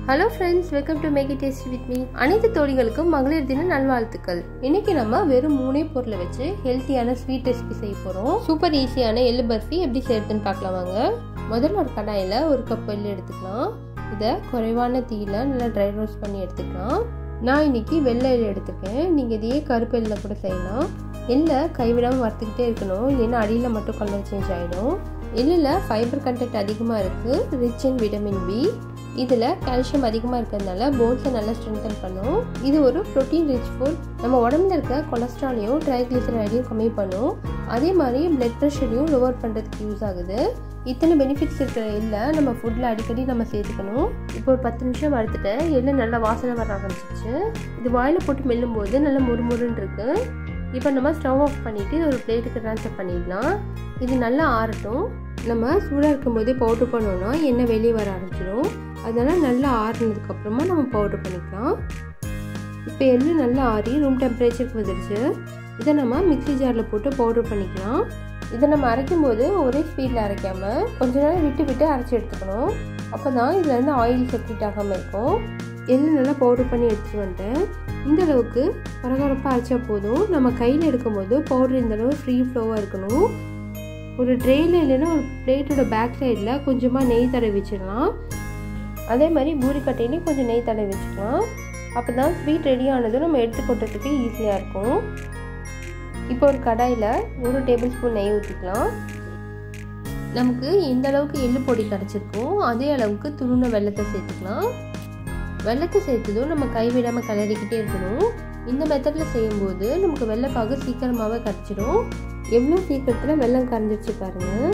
hello friends welcome to make it taste with me அனைத்து தோழிகளுக்கும் மகளிர் தின நல்வாழ்த்துக்கள் இன்னைக்கு நம்ம வெறும் மூணே பொருளை வச்சு ஹெல்த்தியான ஸ்வீட் ரெசிபி செய்ய போகிறோம் சூப்பர் ஈஸியான எள்ளு பர்ஃபி எப்படி செய்யறதுன்னு பார்க்கலாம் வாங்க முதல்ல ஒரு கடாயில் ஒரு கப் எள்ளு எடுத்துக்கலாம் இதை குறைவான தீயில நல்லா ட்ரை ரோஸ்ட் பண்ணி எடுத்துக்கலாம் நான் இன்னைக்கு வெள்ளை எள்ளு எடுத்துருக்கேன் நீங்கள் இதையே கருப்பு எள்ளில் கூட செய்யலாம் எள்ளை கைவிடாமல் வறுத்துக்கிட்டே இருக்கணும் இல்லைன்னா அடியில் மட்டும் கலர் சேஞ்ச் ஆகிடும் எள்ளில் ஃபைபர் கண்டென்ட் அதிகமாக இருக்குது ரிச் இன் விட்டமின் பி இதில் கால்சியம் அதிகமாக இருக்கிறதுனால போன்ஸை நல்லா ஸ்ட்ரென்தன் பண்ணும் இது ஒரு ப்ரோட்டீன் ரிச் ஃபுட் நம்ம உடம்புல இருக்க கொலஸ்ட்ராலையும் ட்ரைக்ளிசரைடையும் கம்மி பண்ணும் அதே மாதிரி பிளட் ப்ரெஷரையும் லோவர் பண்ணுறதுக்கு யூஸ் ஆகுது இத்தனை பெனிஃபிட்ஸ் இருக்கிற எள்ளை நம்ம ஃபுட்டில் அடிக்கடி நம்ம சேர்த்துக்கணும் இப்போ ஒரு பத்து நிமிஷம் வறுத்துட்டேன் எள்ளு நல்லா வாசனை வர ஆரம்பிச்சிச்சு இது வாயில் போட்டு மெல்லும் போது நல்லா முறுமுறுன்னு இருக்கு இப்போ நம்ம ஸ்டவ் ஆஃப் பண்ணிவிட்டு ஒரு பிளேட்டுக்கு ட்ரான்ஸ்ஃபர் பண்ணிடலாம் இது நல்லா ஆறட்டும் நம்ம சூடாக இருக்கும்போதே பவுட்ரு பண்ணோன்னா எண்ணெய் வெளியே வர ஆரம்பிச்சிடும் அதனால் நல்லா ஆறுனதுக்கப்புறமா நம்ம பவுட்ரு பண்ணிக்கலாம் இப்போ எள்ளு நல்லா ஆறி ரூம் டெம்பரேச்சருக்கு வந்துடுச்சு இதை நம்ம மிக்ஸி ஜாரில் போட்டு பவுட்ரு பண்ணிக்கலாம் இதை நம்ம அரைக்கும் போது ஒரே ஸ்பீடில் அரைக்காமல் கொஞ்ச நேரம் விட்டு விட்டு அரைச்சி எடுத்துக்கணும் அப்போ தான் இதில் இருந்து ஆயில் செப்ரேட் ஆகாமல் இருக்கும் எள்ளு நல்லா பவுட்ரு பண்ணி எடுத்துகிட்டு வந்துட்டேன் இந்த அளவுக்கு பரபரப்பாக அரைச்சா போதும் நம்ம கையில் எடுக்கும்போது பவுட்ரு இந்த அளவு ஃப்ரீ ஃப்ளோவாக இருக்கணும் ஒரு ட்ரெயில் இல்லைன்னா ஒரு பிளேட்டோட பேக் சைடில் கொஞ்சமாக நெய் தடவி வச்சிடலாம் அதே மாதிரி பூரிக்கட்டையிலையும் கொஞ்சம் நெய் தடவி வச்சுக்கலாம் அப்போ தான் ஸ்வீட் ரெடி ஆனதும் நம்ம எடுத்து கொட்டுறதுக்கு ஈஸியாக இருக்கும் இப்போ ஒரு கடாயில் ஒரு டேபிள் ஸ்பூன் நெய் ஊற்றிக்கலாம் நமக்கு எந்த அளவுக்கு எள்ளு பொடி கிடச்சிருக்கோ அதே அளவுக்கு துருண வெள்ளத்தை சேர்த்துக்கலாம் வெள்ளத்தை சேர்த்ததும் நம்ம கைவிடாமல் கிளறிக்கிட்டே இருக்கணும் இந்த மெத்தடில் செய்யும்போது நமக்கு வெள்ளைப்பாகு சீக்கிரமாகவே கிடச்சிடும் எவ்வளோ சீக்கிரத்தில் வெள்ளம் கரைஞ்சிருச்சு பாருங்கள்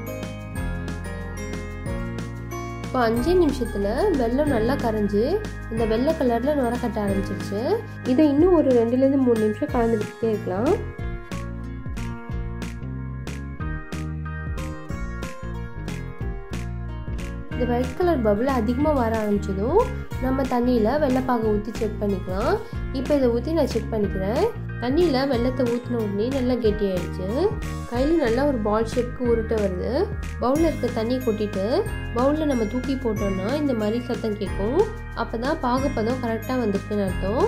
இப்போ அஞ்சு நிமிஷத்தில் வெள்ளம் நல்லா கரைஞ்சி இந்த வெள்ளை கலரில் நுர கட்ட ஆரம்பிச்சிருச்சு இதை இன்னும் ஒரு ரெண்டுலேருந்து மூணு நிமிஷம் கலந்து விட்டுட்டே இருக்கலாம் இந்த ஒயிட் கலர் பபுள் அதிகமாக வர ஆரம்பிச்சதும் நம்ம தண்ணியில் வெள்ளைப்பாகை ஊற்றி செக் பண்ணிக்கலாம் இப்போ இதை ஊற்றி நான் செக் பண்ணிக்கிறேன் தண்ணியில் வெள்ளத்தை ஊற்றின உடனே நல்லா கெட்டியாயிடுச்சு கையில் நல்லா ஒரு பால் ஷேப்க்கு உருட்ட வருது பவுலில் இருக்க தண்ணியை கொட்டிட்டு பவுலில் நம்ம தூக்கி போட்டோம்னா இந்த மாதிரி சத்தம் கேட்கும் அப்போ தான் பாகுப்பதம் கரெக்டாக வந்திருக்குன்னு அர்த்தம்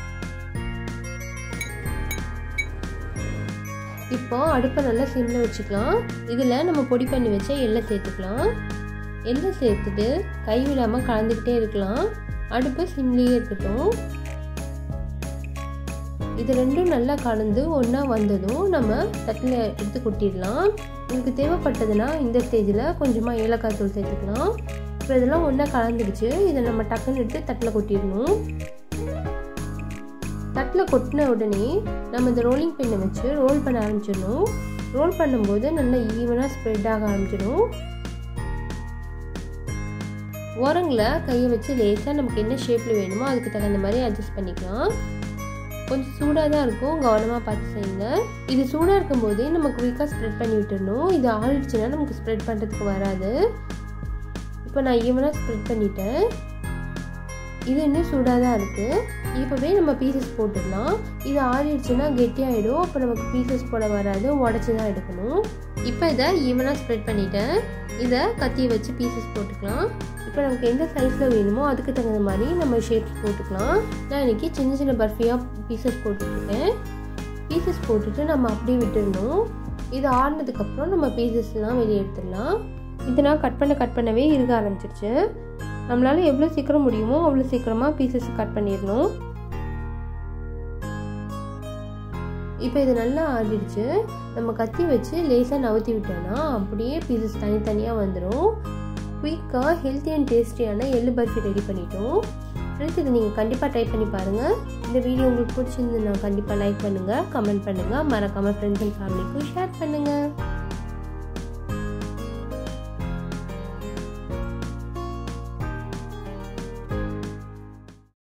இப்போ அடுப்பை நல்லா சிம்மில் வச்சுக்கலாம் இதில் நம்ம பொடி பண்ணி வச்ச எள்ளை சேர்த்துக்கலாம் எள்ளை சேர்த்துட்டு கைவிடாமல் கலந்துக்கிட்டே இருக்கலாம் அடுப்பு சிம்லேயே இருக்கட்டும் இது ரெண்டும் நல்லா கலந்து ஒன்றா வந்ததும் நம்ம தட்டில் எடுத்து கொட்டிடலாம் உங்களுக்கு தேவைப்பட்டதுன்னா இந்த ஸ்டேஜில் கொஞ்சமாக ஏலக்காய் தூள் சேர்த்துக்கலாம் இப்போ இதெல்லாம் ஒன்றா கலந்துடுச்சு இதை நம்ம டக்குன்னு எடுத்து தட்டில் கொட்டிடணும் தட்டில் கொட்டின உடனே நம்ம இந்த ரோலிங் பின்னை வச்சு ரோல் பண்ண ஆரம்பிச்சிடணும் ரோல் பண்ணும்போது நல்லா ஈவனாக ஸ்ப்ரெட் ஆக ஆரம்பிச்சிடும் ஓரங்களில் கையை வச்சு லேசாக நமக்கு என்ன ஷேப்பில் வேணுமோ அதுக்கு தகுந்த மாதிரி அட்ஜஸ்ட் பண்ணிக்கலாம் கொஞ்சம் சூடாக தான் இருக்கும் கவனமாக பார்த்து செய்யுங்க இது சூடாக இருக்கும்போதே நம்ம குயிக்காக ஸ்ப்ரெட் பண்ணி விட்டுடணும் இது ஆறிடுச்சுன்னா நமக்கு ஸ்ப்ரெட் பண்ணுறதுக்கு வராது இப்போ நான் ஈவனாக ஸ்ப்ரெட் பண்ணிட்டேன் இது இன்னும் சூடாக தான் இருக்குது இப்போவே நம்ம பீசஸ் போட்டுடலாம் இது ஆறிடுச்சுன்னா கெட்டியாகிடும் அப்போ நமக்கு பீசஸ் போட வராது உடச்சி தான் எடுக்கணும் இப்போ இதை ஈவனாக ஸ்ப்ரெட் பண்ணிட்டேன் இதை கத்தியை வச்சு பீசஸ் போட்டுக்கலாம் இப்போ நமக்கு எந்த சைஸில் வேணுமோ அதுக்கு தகுந்த மாதிரி நம்ம ஷேப்ஸ் போட்டுக்கலாம் நான் இன்றைக்கி சின்ன சின்ன பர்ஃபியாக பீசஸ் போட்டுருக்கேன் பீசஸ் போட்டுட்டு நம்ம அப்படியே விட்டுடணும் இது ஆடினதுக்கப்புறம் நம்ம பீசஸ்லாம் வெளியே எடுத்துடலாம் இது நான் கட் பண்ண கட் பண்ணவே இருக்க ஆரம்பிச்சிருச்சு நம்மளால் எவ்வளோ சீக்கிரம் முடியுமோ அவ்வளோ சீக்கிரமாக பீசஸ் கட் பண்ணிடணும் இப்போ இது நல்லா ஆடிடுச்சு நம்ம கத்தி வச்சு லேசாக நவுத்தி விட்டோன்னா அப்படியே பீசஸ் தனித்தனியாக வந்துடும் குயிக்காக ஹெல்த்தி அண்ட் டேஸ்டியான எள்ளு பர்ஃபி ரெடி பண்ணிட்டோம் ஃப்ரெண்ட்ஸ் இதை நீங்கள் கண்டிப்பாக ட்ரை பண்ணி பாருங்கள் இந்த வீடியோ உங்களுக்கு பிடிச்சிருந்துன்னா கண்டிப்பாக லைக் பண்ணுங்கள் கமெண்ட் பண்ணுங்கள் மறக்காமல் ஃப்ரெண்ட்ஸ் அண்ட் ஃபேமிலிக்கும் ஷேர் பண்ணுங்கள்